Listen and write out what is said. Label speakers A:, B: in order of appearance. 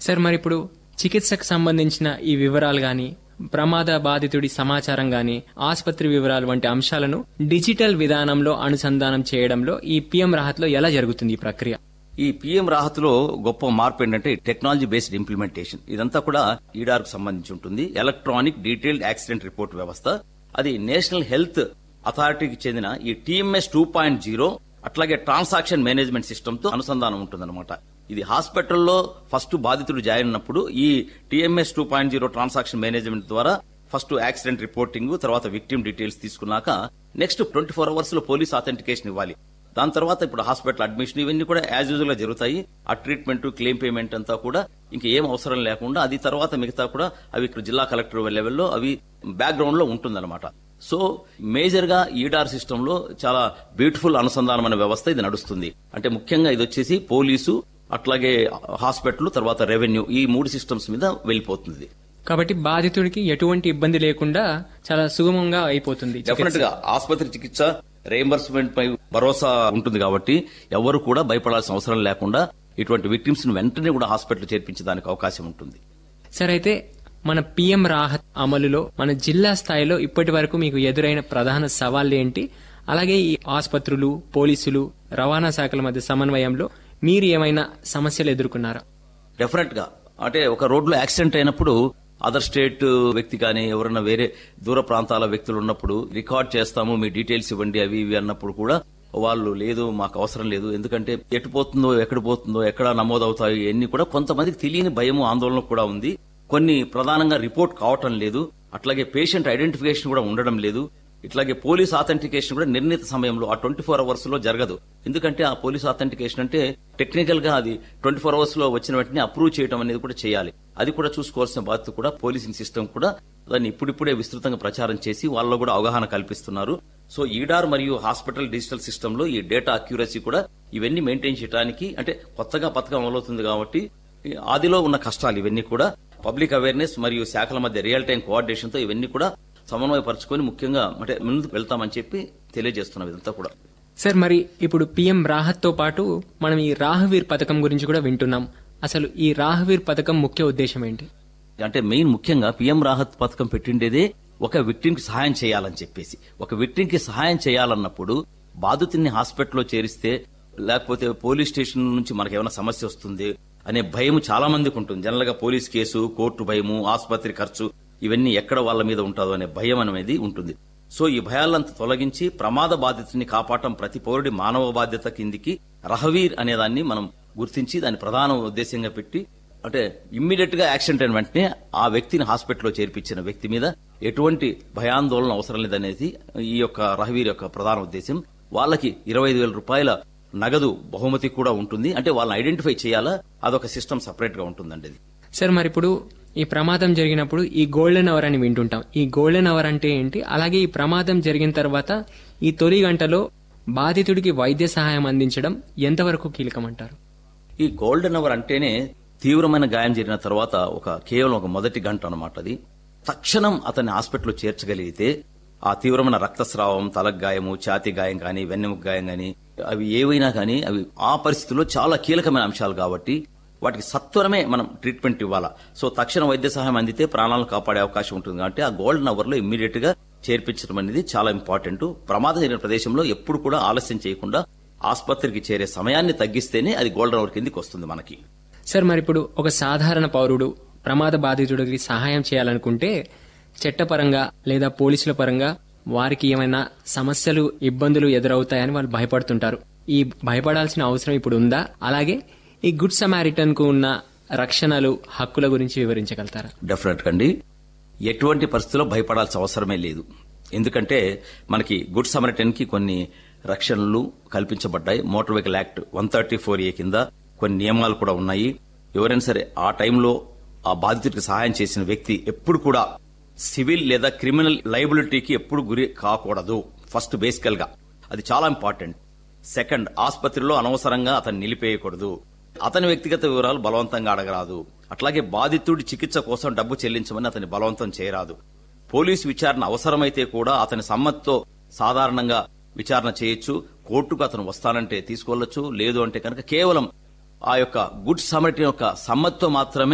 A: Sir మరి ఇప్పుడు చికిత్సకు సంబంధించిన ఈ వివరాలు గాని ప్రమాద బాధితుడి సమాచారం గాని ఆసుపత్రి వివరాలు వంటి అంశాలను డిజిటల్ విధానంలో అనుసంధానం చేయడంలో ఈ పిఎం రాహత్లో ఎలా జరుగుతుంది ఈ ప్రక్రియ
B: ఈ పిఎం రాహత్లో గొప్ప మార్పు ఏంటంటే టెక్నాలజీ బేస్డ్ ఇంప్లిమెంటేషన్ ఇదంతా కూడా ఈడార్ కు సంబంధించి ఉంటుంది ఎలక్ట్రానిక్ డీటెయిల్డ్ యాక్సిడెంట్ రిపోర్ట్ వ్యవస్థ అది నేషనల్ హెల్త్ అథారిటీకి చెందిన ఈ టీఎంఎస్ టూ పాయింట్ జీరో అట్లాగే ట్రాన్సాక్షన్ మేనేజ్మెంట్ సిస్టమ్ తో అనుసంధానం ఉంటుందన్నమాట ఇది హాస్పిటల్లో ఫస్ట్ బాధితుడు జాయిన్ అయినప్పుడు ఈ TMS two point zero transaction management ద్వారా ఫస్ట్ యాక్సిడెంట్ రిపోర్టింగ్ తర్వాత విక్టిమ్ డీటెయిల్స్ తీసుకున్నాక నెక్స్ట్ ట్వంటీ ఫోర్ అవర్స్ లో పోలీస్ అథెంటికేషన్ ఇవ్వాలి దాని తర్వాత ఇప్పుడు హాస్పిటల్ అడ్మిషన్ ఇవన్నీ కూడా యాజ్ యూజువల్ గా జరుగుతాయి ఆ ట్రీట్మెంట్ క్లెయిమ్ పేమెంట్ అంతా కూడా ఇంకా ఏం అవసరం లేకుండా అది తర్వాత మిగతా కూడా అవి ఇక్కడ జిల్లా కలెక్టర్ లెవెల్లో అవి బ్యాక్గ్రౌండ్ లో ఉంటుందన్నమాట సో మేజర్ గా ఈడార్ సిస్టమ్ లో చాలా బ్యూటిఫుల్ అనుసంధానమైన వ్యవస్థ ఇది నడుస్తుంది అంటే ముఖ్యంగా ఇది వచ్చేసి పోలీసు అట్లాగే హాస్పిటల్ తర్వాత రెవెన్యూ ఈ మూడు సిస్టమ్స్ మీద వెళ్ళిపోతుంది
A: కాబట్టి బాధితుడికి ఎటువంటి ఇబ్బంది లేకుండా చాలా సుగమంగా అయిపోతుంది చికిత్స.
B: డెఫినెట్ గా ఆసుపత్రి చికిత్స రియంబర్స్మెంట్ పై భరోసా ఉంటుంది కాబట్టి ఎవరు కూడా భయపడాల్సిన అవసరం లేకుండా ఇటువంటి విక్టిమ్స్ ను వెంటనే కూడా హాస్పిటల్ చేర్పించడానికి అవకాశం ఉంటుంది
A: సార్ అయితే మన పిఎం రాహత్ అమలులో మన జిల్లా స్థాయిలో ఇప్పటి వరకు మీకు ఎదురైన ప్రధాన సవాళ్లు ఏంటి అలాగే ఈ ఆసుపత్రులు పోలీసులు రవాణా శాఖల మధ్య సమన్వయంలో మీరు ఏమైనా సమస్యలు ఎదుర్కొన్నారా
B: డెఫినెట్ గా అంటే ఒక రోడ్లో యాక్సిడెంట్ అయినప్పుడు అదర్ స్టేట్ వ్యక్తి కానీ ఎవరైనా వేరే దూర ప్రాంతాల వ్యక్తులు ఉన్నప్పుడు రికార్డ్ చేస్తాము మీ డీటెయిల్స్ ఇవ్వండి అవి ఇవి అన్నప్పుడు కూడా వాళ్ళు లేదు మాకు అవసరం లేదు ఎందుకంటే ఎటు పోతుందో ఎక్కడ పోతుందో ఎక్కడ నమోదవుతాయో ఇవన్నీ కూడా కొంతమందికి తెలియని భయము ఆందోళన కూడా ఉంది కొన్ని ప్రధానంగా రిపోర్ట్ కావటం లేదు అట్లాగే పేషెంట్ ఐడెంటిఫికేషన్ కూడా ఉండడం లేదు ఇట్లాగే పోలీస్ ఆథెంటికేషన్ కూడా నిర్ణీత సమయంలో ఆ ట్వంటీ ఫోర్ అవర్స్ లో జరగదు ఎందుకంటే ఆ పోలీస్ ఆథెంటికేషన్ అంటే టెక్నికల్ గా అది ట్వంటీ ఫోర్ అవర్స్ లో వచ్చిన వెంటనే అప్రూవ్ చేయడం అనేది కూడా చేయాలి అది కూడా చూసుకోవాల్సిన బాధ్యత కూడా పోలీసింగ్ సిస్టమ్ కూడా దాన్ని ఇప్పుడిప్పుడే విస్తృతంగా ప్రచారం చేసి వాళ్ళలో కూడా అవగాహన కల్పిస్తున్నారు సో ఈడార్ మరియు హాస్పిటల్ డిజిటల్ సిస్టమ్ లో ఈ డేటా అక్యూరసీ కూడా ఇవన్నీ మెయింటైన్ చేయడానికి అంటే కొత్తగా పథకం అమలవుతుంది కాబట్టి ఈ ఆదిలో ఉన్న కష్టాలు ఇవన్నీ కూడా పబ్లిక్ అవేర్నెస్ మరియు శాఖల మధ్య రియల్ టైం కోఆర్డినేషన్ తో ఇవన్నీ కూడా సమన్వయపరచుకొని ముఖ్యంగా అంటే ముందుకు వెళ్తామని చెప్పి తెలియజేస్తున్నాం ఇదంతా కూడా
A: సార్ మరి ఇప్పుడు పిఎం రాహత్ తో పాటు మనం ఈ రాహవీర్ పథకం గురించి కూడా వింటున్నాం అసలు ఈ రాహవీర్ పథకం ముఖ్య ఉద్దేశం ఏంటి
B: అంటే మెయిన్ ముఖ్యంగా పిఎం రాహత్ పథకం పెట్టిండేదే ఒక విక్టిమ్ కి సహాయం చేయాలని చెప్పేసి ఒక విక్టిమ్ కి సహాయం చేయాలన్నప్పుడు బాధితుడిని హాస్పిటల్లో చేరిస్తే లేకపోతే పోలీస్ స్టేషన్ నుంచి మనకి ఏమైనా సమస్య వస్తుంది అనే భయం చాలా మందికి ఉంటుంది జనరల్ గా పోలీస్ కేసు కోర్టు భయము ఆసుపత్రి ఖర్చు ఇవన్నీ ఎక్కడ వాళ్ళ మీద ఉంటుందో అనే భయం అనేది ఉంటుంది సో ఈ భయాలంతా తొలగించి ప్రమాద బాధితుని కాపాడటం ప్రతి పౌరుడి మానవ బాధ్యత కిందికి రహవీర్ అనేదాన్ని మనం గుర్తించి దాని ప్రధాన ఉద్దేశంగా పెట్టి అంటే ఇమ్మీడియట్ గా యాక్సిడెంట్ అయిన వెంటనే ఆ వ్యక్తిని హాస్పిటల్లో చేర్పించిన వ్యక్తి మీద ఎటువంటి భయాందోళన అవసరం లేదనేది ఈ యొక్క రహవీర్ యొక్క ప్రధాన ఉద్దేశం వాళ్ళకి ఇరవై ఐదు వేల రూపాయల నగదు బహుమతి కూడా ఉంటుంది అంటే వాళ్ళని ఐడెంటిఫై చేయాలా అదొక సిస్టమ్ సపరేట్ గా ఉంటుందండి ఇది
A: సార్ మరి ఇప్పుడు ఈ ప్రమాదం జరిగినప్పుడు ఈ గోల్డెన్ అవర్ అని వింటుంటాం ఈ గోల్డెన్ అవర్ అంటే ఏంటి అలాగే ఈ ప్రమాదం జరిగిన తర్వాత ఈ తొలి గంటలో బాధితుడికి వైద్య సహాయం అందించడం ఎంతవరకు కీలకం అంటారు
B: ఈ గోల్డెన్ అవర్ అంటేనే తీవ్రమైన గాయం జరిగిన తర్వాత ఒక కేవలం ఒక మొదటి గంట అన్నమాట అది తక్షణం అతన్ని హాస్పిటల్లో చేర్చగలిగితే ఆ తీవ్రమైన రక్తస్రావం తలకు గాయము ఛాతి గాయం కానీ వెన్నెముక గాయం కానీ అవి ఏవైనా కానీ అవి ఆ పరిస్థితుల్లో చాలా కీలకమైన అంశాలు కాబట్టి వాటికి సత్వరమే మనం ట్రీట్మెంట్ ఇవ్వాలా సో తక్షణ వైద్య సహాయం అందితే ప్రాణాలను కాపాడే అవకాశం ఉంటుంది కాబట్టి ఆ గోల్డెన్ అవర్ లో ఇమ్మీడియట్ గా చేర్పించడం అనేది చాలా ఇంపార్టెంట్ ప్రమాదం జరిగిన ప్రదేశంలో ఎప్పుడు కూడా ఆలస్యం చేయకుండా ఆసుపత్రికి చేరే సమయాన్ని తగ్గిస్తేనే అది గోల్డెన్ అవర్ కిందికి వస్తుంది మనకి
A: సార్ మరి ఇప్పుడు ఒక సాధారణ పౌరుడు ప్రమాద బాధితుడికి సహాయం చేయాలనుకుంటే చట్టపరంగా లేదా పోలీసుల పరంగా వారికి ఏమైనా సమస్యలు ఇబ్బందులు ఎదురవుతాయని వాళ్ళు భయపడుతుంటారు ఈ భయపడాల్సిన అవసరం ఇప్పుడు ఉందా అలాగే ఈ గుడ్ సమారిటన్ కు ఉన్న రక్షణలు హక్కుల గురించి వివరించగలుగుతారా
B: డెఫినెట్ అండి ఎటువంటి పరిస్థితుల్లో భయపడాల్సిన అవసరమే లేదు ఎందుకంటే మనకి గుడ్ సమరిటన్ కి కొన్ని రక్షణలు కల్పించబడ్డాయి motor vehicle act one thirty four A కింద కొన్ని నియమాలు కూడా ఉన్నాయి ఎవరైనా సరే ఆ టైంలో ఆ బాధితుడికి సహాయం చేసిన వ్యక్తి ఎప్పుడు కూడా సివిల్ లేదా క్రిమినల్ లైబిలిటీకి ఎప్పుడు గురి కాకూడదు ఫస్ట్ బేసికల్ గా అది చాలా ఇంపార్టెంట్ సెకండ్ ఆసుపత్రిలో అనవసరంగా అతన్ని నిలిపేయకూడదు అతని వ్యక్తిగత వివరాలు బలవంతంగా అడగరాదు అట్లాగే బాధితుడి చికిత్స కోసం డబ్బు చెల్లించమని అతని బలవంతం చేయరాదు పోలీసు విచారణ అవసరమైతే కూడా అతని సమ్మతితో సాధారణంగా విచారణ చేయొచ్చు కోర్టుకు అతను వస్తానంటే తీసుకెళ్లొచ్చు లేదు అంటే కనుక కేవలం ఆ యొక్క గుడ్ సమరిటీ యొక్క సమ్మతితో మాత్రమే